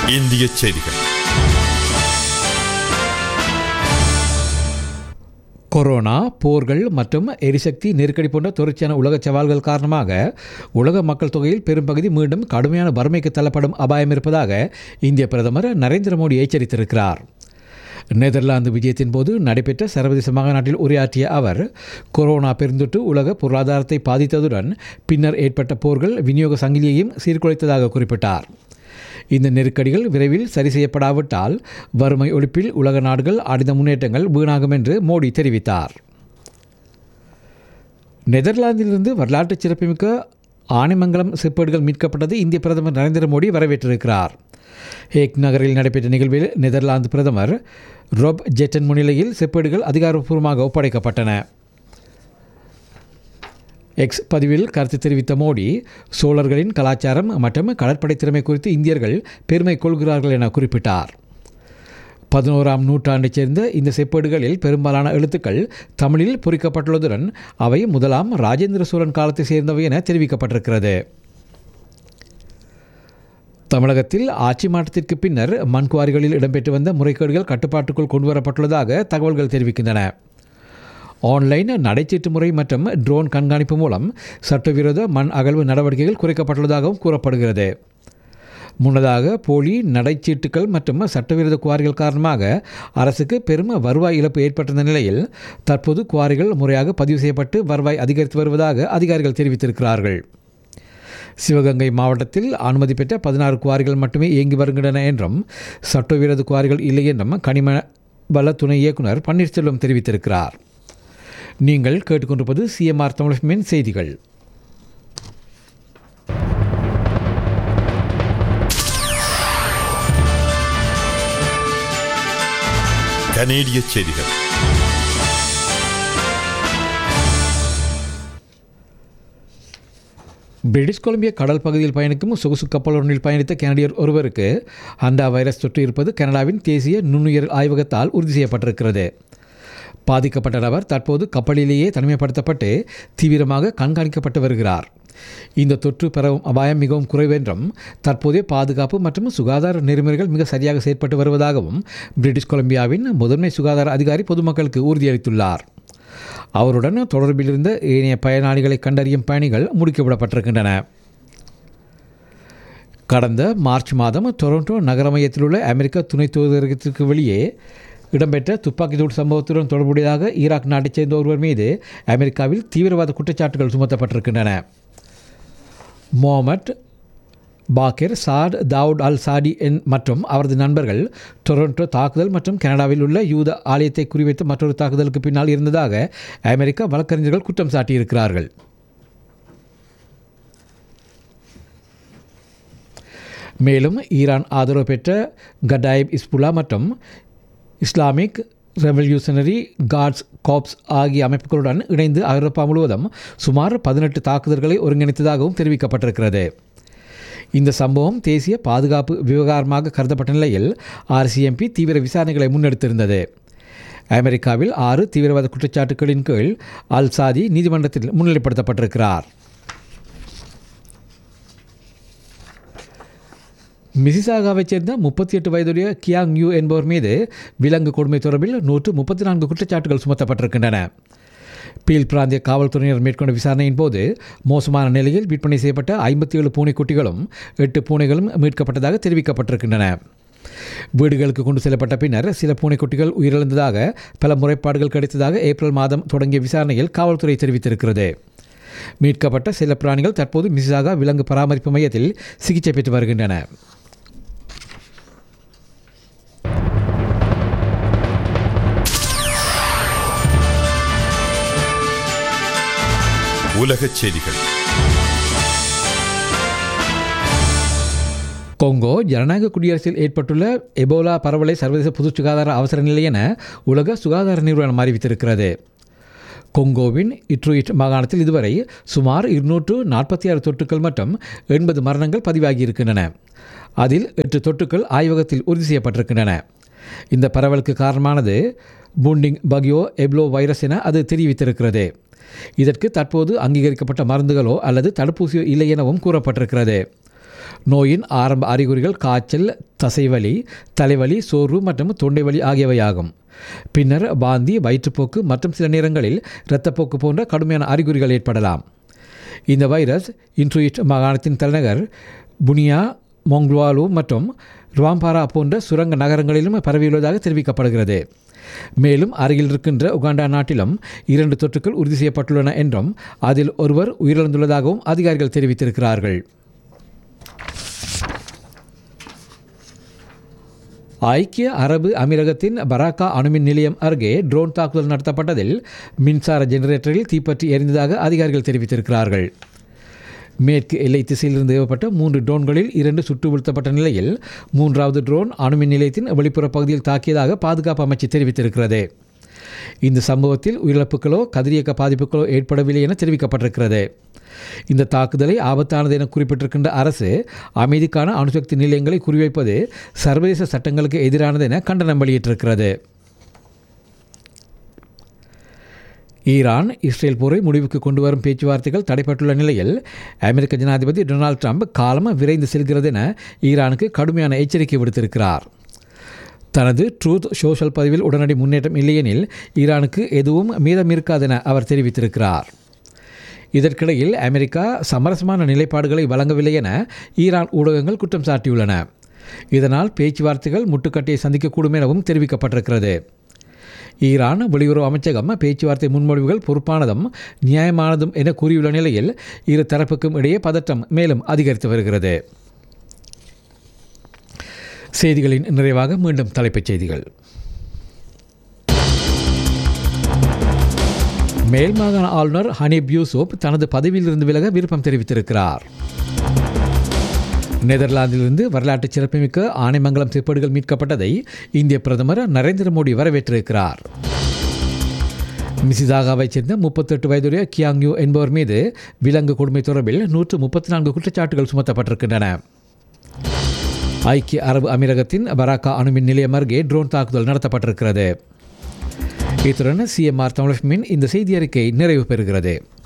இந்திய செய்திகள் கொரோனா போர்கள் மற்றும் எரிசக்தி நெருக்கடி போன்ற தொடர்ச்சியான உலக சவால்கள் காரணமாக உலக மக்கள் தொகையில் பெரும்பகுதி மீண்டும் கடுமையான வறுமைக்கு தள்ளப்படும் அபாயம் இருப்பதாக இந்திய பிரதமர் நரேந்திர மோடி எச்சரித்திருக்கிறார் நெதர்லாந்து விஜயத்தின் போது நடைபெற்ற சர்வதேச மாநாட்டில் உரையாற்றிய அவர் கொரோனா பெருந்தொற்று உலக பொருளாதாரத்தை பாதித்ததுடன் பின்னர் ஏற்பட்ட போர்கள் விநியோக சங்கிலியையும் சீர்குலைத்ததாக குறிப்பிட்டார் இந்த நெருக்கடிகள் விரைவில் சரி செய்யப்படாவிட்டால் வறுமை ஒழிப்பில் உலக நாடுகள் அடைந்த முன்னேற்றங்கள் வீணாகும் என்று மோடி தெரிவித்தார் நெதர்லாந்திலிருந்து வரலாற்று சிறப்புமிக்க ஆனைமங்கலம் செப்பேடுகள் மீட்கப்பட்டது இந்திய பிரதமர் நரேந்திர மோடி வரவேற்றிருக்கிறார் ஹேக் நகரில் நடைபெற்ற நிகழ்வில் நெதர்லாந்து பிரதமர் ரொப் ஜெட்டன் முன்னிலையில் செப்பேடுகள் அதிகாரப்பூர்வமாக ஒப்படைக்கப்பட்டன எக்ஸ் பதிவில் கருத்து தெரிவித்த மோடி சோழர்களின் கலாச்சாரம் மற்றும் கடற்படை திறமை குறித்து இந்தியர்கள் பெருமை கொள்கிறார்கள் என குறிப்பிட்டார் பதினோராம் நூற்றாண்டைச் சேர்ந்த இந்த செப்பேடுகளில் பெரும்பாலான எழுத்துக்கள் தமிழில் பொறிக்கப்பட்டுள்ளதுடன் அவை முதலாம் ராஜேந்திர சோழன் காலத்தை சேர்ந்தவை என தெரிவிக்கப்பட்டிருக்கிறது தமிழகத்தில் ஆட்சி மாற்றத்திற்கு பின்னர் மண்குவாரிகளில் இடம்பெற்று வந்த முறைகேடுகள் கட்டுப்பாட்டுக்குள் கொண்டுவரப்பட்டுள்ளதாக தகவல்கள் தெரிவிக்கின்றன ஆன்லைன் நடைச்சீட்டு முறை மற்றும் ட்ரோன் கண்காணிப்பு மூலம் சட்டவிரோத மண் அகழ்வு நடவடிக்கைகள் குறைக்கப்பட்டுள்ளதாகவும் கூறப்படுகிறது முன்னதாக போலி நடைச்சீட்டுகள் மற்றும் சட்டவிரோத குவாரிகள் காரணமாக அரசுக்கு பெரும் வருவாய் இழப்பு ஏற்பட்டிருந்த நிலையில் தற்போது குவாரிகள் முறையாக பதிவு செய்யப்பட்டு வருவாய் அதிகரித்து வருவதாக அதிகாரிகள் தெரிவித்திருக்கிறார்கள் சிவகங்கை மாவட்டத்தில் அனுமதி பெற்ற பதினாறு குவாரிகள் மட்டுமே இயங்கி வருகின்றன என்றும் சட்டவிரோத குவாரிகள் இல்லை என்றும் கனிம வள துணை இயக்குனர் பன்னீர்செல்வம் தெரிவித்திருக்கிறார் நீங்கள் கேட்டுக்கொண்டிருப்பது சிஎம்ஆர் தமிழ் செய்திகள் கனேடிய செய்திகள் பிரிட்டிஷ் கொலம்பியா கடல் பகுதியில் பயணிக்கும் சொகுசு கப்பல் ஒன்றில் பயணித்த கனடியர் ஒருவருக்கு ஹண்டா வைரஸ் தொற்று இருப்பது கனடாவின் தேசிய நுண்ணுயிர் ஆய்வகத்தால் உறுதி செய்யப்பட்டிருக்கிறது பாதிக்கப்பட்ட நபர் தற்போது கப்பலிலேயே தனிமைப்படுத்தப்பட்டு தீவிரமாக கண்காணிக்கப்பட்டு வருகிறார் இந்த தொற்று பரவும் அபாயம் மிகவும் குறைவென்றும் தற்போதைய பாதுகாப்பு மற்றும் சுகாதார நெறிமுறைகள் மிக சரியாக செயற்பட்டு வருவதாகவும் பிரிட்டிஷ் கொலம்பியாவின் முதன்மை சுகாதார அதிகாரி பொதுமக்களுக்கு உறுதியளித்துள்ளார் அவருடன் தொடர்பில் இருந்த ஏனைய பயனாளிகளை கண்டறியும் பணிகள் முடுக்கிவிடப்பட்டிருக்கின்றன கடந்த மார்ச் மாதம் டொரண்டோ நகர மையத்தில் உள்ள அமெரிக்க துணை தூதரகத்திற்கு வெளியே இடம்பெற்ற துப்பாக்கிச்சூடு சம்பவத்துடன் தொடர்புடையதாக ஈராக் நாட்டைச் சேர்ந்த ஒருவர் மீது அமெரிக்காவில் தீவிரவாத குற்றச்சாட்டுகள் சுமத்தப்பட்டிருக்கின்றன Mohamed Bakir Saad Dawood Al Saadi என் மற்றும் அவரது நண்பர்கள் டொரண்டோ தாக்குதல் மற்றும் கனடாவில் உள்ள யூத ஆலயத்தை குறிவைத்து மற்றொரு தாக்குதலுக்கு பின்னால் இருந்ததாக அமெரிக்க வழக்கறிஞர்கள் குற்றம் சாட்டியிருக்கிறார்கள் மேலும் ஈரான் ஆதரவு பெற்ற கடாயிப் இஸ்புல்லா மற்றும் இஸ்லாமிக் ரெவல்யூஷனரி கார்ட்ஸ் காப்ஸ் ஆகிய அமைப்புகளுடன் இணைந்து ஐரோப்பா முழுவதும் சுமார் பதினெட்டு தாக்குதல்களை ஒருங்கிணைத்ததாகவும் தெரிவிக்கப்பட்டிருக்கிறது இந்த சம்பவம் தேசிய பாதுகாப்பு விவகாரமாக கருதப்பட்ட நிலையில் ஆர்சிஎம்பி தீவிர விசாரணைகளை முன்னெடுத்திருந்தது அமெரிக்காவில் ஆறு தீவிரவாத குற்றச்சாட்டுகளின் கீழ் அல் சாதி நீதிமன்றத்தில் முன்னிலைப்படுத்தப்பட்டிருக்கிறார் மிசிசாகாவைச் சேர்ந்த முப்பத்தி எட்டு வயதுடைய கியாங் யூ என்பவர் மீது விலங்கு கொடுமை தொடர்பில் நூற்று முப்பத்தி நான்கு குற்றச்சாட்டுகள் சுமத்தப்பட்டிருக்கின்றன பீல் பிராந்திய காவல்துறையினர் மேற்கொண்ட விசாரணையின் போது மோசமான நிலையில் விற்பனை செய்யப்பட்ட ஐம்பத்தி ஏழு பூனைக்குட்டிகளும் எட்டு பூனைகளும் மீட்கப்பட்டதாக தெரிவிக்கப்பட்டிருக்கின்றன வீடுகளுக்கு கொண்டு செல்லப்பட்ட பின்னர் சில பூனைக்குட்டிகள் உயிரிழந்ததாக பல முறைப்பாடுகள் கிடைத்ததாக ஏப்ரல் மாதம் தொடங்கிய விசாரணையில் காவல்துறை தெரிவித்திருக்கிறது மீட்கப்பட்ட சில பிராணிகள் தற்போது மிசிசாகா விலங்கு பராமரிப்பு மையத்தில் சிகிச்சை பெற்று வருகின்றன உலகச் செய்திகள் கொங்கோ ஜனநாயக குடியரசில் ஏற்பட்டுள்ள எபோலா பரவலை சர்வதேச பொது சுகாதார அவசர நிலை என உலக சுகாதார நிறுவனம் அறிவித்திருக்கிறது கொங்கோவின் இட்ருயிட் மாகாணத்தில் இதுவரை சுமார் இருநூற்று நாற்பத்தி ஆறு தொற்றுக்கள் மற்றும் எண்பது மரணங்கள் பதிவாகியிருக்கின்றன அதில் எட்டு தொற்றுக்கள் ஆய்வகத்தில் உறுதி செய்யப்பட்டிருக்கின்றன இந்த பரவலுக்கு காரணமானது பூண்டிங் பகியோ எப்லோ வைரஸ் என அது தெரிவித்திருக்கிறது இதற்கு தற்போது அங்கீகரிக்கப்பட்ட மருந்துகளோ அல்லது தடுப்பூசியோ இல்லை எனவும் கூறப்பட்டிருக்கிறது நோயின் ஆரம்ப அறிகுறிகள் காய்ச்சல் தசைவலி தலைவலி சோர்வு மற்றும் தொண்டை வலி ஆகியவையாகும் பின்னர் வாந்தி வயிற்றுப்போக்கு மற்றும் சில நேரங்களில் இரத்தப்போக்கு போன்ற கடுமையான அறிகுறிகள் ஏற்படலாம் இந்த வைரஸ் இன்ட்ரூயிட் மாகாணத்தின் தலைநகர் புனியா மொங்க்வாலு மற்றும் ருவாம்பாரா போன்ற சுரங்க நகரங்களிலும் பரவியுள்ளதாக தெரிவிக்கப்படுகிறது மேலும் அருகில் இருக்கின்ற உகாண்டா நாட்டிலும் இரண்டு தொற்றுக்கள் உறுதி செய்யப்பட்டுள்ளன என்றும் அதில் ஒருவர் உயிரிழந்துள்ளதாகவும் அதிகாரிகள் தெரிவித்திருக்கிறார்கள் ஐக்கிய அரபு அமீரகத்தின் பராக்கா அணுமின் நிலையம் அருகே ட்ரோன் தாக்குதல் நடத்தப்பட்டதில் மின்சார ஜெனரேட்டரில் தீப்பற்றி எரிந்ததாக அதிகாரிகள் தெரிவித்திருக்கிறார்கள் மேற்கு எல்லை திசையிலிருந்து ஏவப்பட்ட மூன்று ட்ரோன்களில் இரண்டு சுட்டு வீழ்த்தப்பட்ட நிலையில் மூன்றாவது ட்ரோன் அணுமின் நிலையத்தின் வெளிப்புற பகுதியில் தாக்கியதாக பாதுகாப்பு அமைச்சு தெரிவித்திருக்கிறது இந்த சம்பவத்தில் உயிரிழப்புகளோ கதிரியக்க பாதிப்புகளோ ஏற்படவில்லை என தெரிவிக்கப்பட்டிருக்கிறது இந்த தாக்குதலை ஆபத்தானது என குறிப்பிட்டிருக்கின்ற அரசு அமைதிக்கான அணுசக்தி நிலையங்களை குறிவைப்பது சர்வதேச சட்டங்களுக்கு எதிரானது என கண்டனம் வெளியிட்டிருக்கிறது ஈரான் இஸ்ரேல் போரை முடிவுக்கு கொண்டு வரும் பேச்சுவார்த்தைகள் தடைப்பட்டுள்ள நிலையில் அமெரிக்க ஜனாதிபதி டொனால்ட் ட்ரம்ப் காலம் விரைந்து செல்கிறது என ஈரானுக்கு கடுமையான எச்சரிக்கை விடுத்திருக்கிறார் தனது ட்ரூத் சோஷல் பதிவில் உடனடி முன்னேற்றம் இல்லையெனில் ஈரானுக்கு எதுவும் மீதம் இருக்காதென அவர் தெரிவித்திருக்கிறார் இதற்கிடையில் அமெரிக்கா சமரசமான நிலைப்பாடுகளை வழங்கவில்லை என ஈரான் ஊடகங்கள் குற்றம் சாட்டியுள்ளன இதனால் பேச்சுவார்த்தைகள் முட்டுக்கட்டையை சந்திக்கக்கூடும் எனவும் தெரிவிக்கப்பட்டிருக்கிறது ஈரான் வெளியுறவு அமைச்சகம் பேச்சுவார்த்தை முன்மொழிவுகள் பொறுப்பானதும் நியாயமானதும் என கூறியுள்ள நிலையில் இரு தரப்புக்கும் இடையே பதற்றம் மேலும் அதிகரித்து வருகிறது செய்திகளின் நிறைவாக மீண்டும் தலைப்புச் செய்திகள் மேல் மாகாண ஆளுநர் ஹனீப் யூசுப் தனது பதவியிலிருந்து விலக விருப்பம் தெரிவித்திருக்கிறார் நெதர்லாந்திலிருந்து வரலாற்று சிறப்புமிக்க ஆனைமங்கலம் செப்பேடுகள் மீட்கப்பட்டதை இந்திய பிரதமர் நரேந்திர மோடி வரவேற்றிருக்கிறார் மிசிதாகாவைச் சேர்ந்த முப்பத்தெட்டு வயதுடைய கியாங்யூ என்பவர் மீது விலங்கு கொடுமை தொடர்பில் நூற்று முப்பத்தி நான்கு குற்றச்சாட்டுகள் சுமத்தப்பட்டிருக்கின்றன ஐக்கிய அரபு அமீரகத்தின் பராக்கா அணுமின் நிலையம் அருகே ட்ரோன் தாக்குதல் நடத்தப்பட்டிருக்கிறது இத்துடன் சிஎம்ஆர் தமிழ் இந்த செய்தி அறிக்கை நிறைவு பெறுகிறது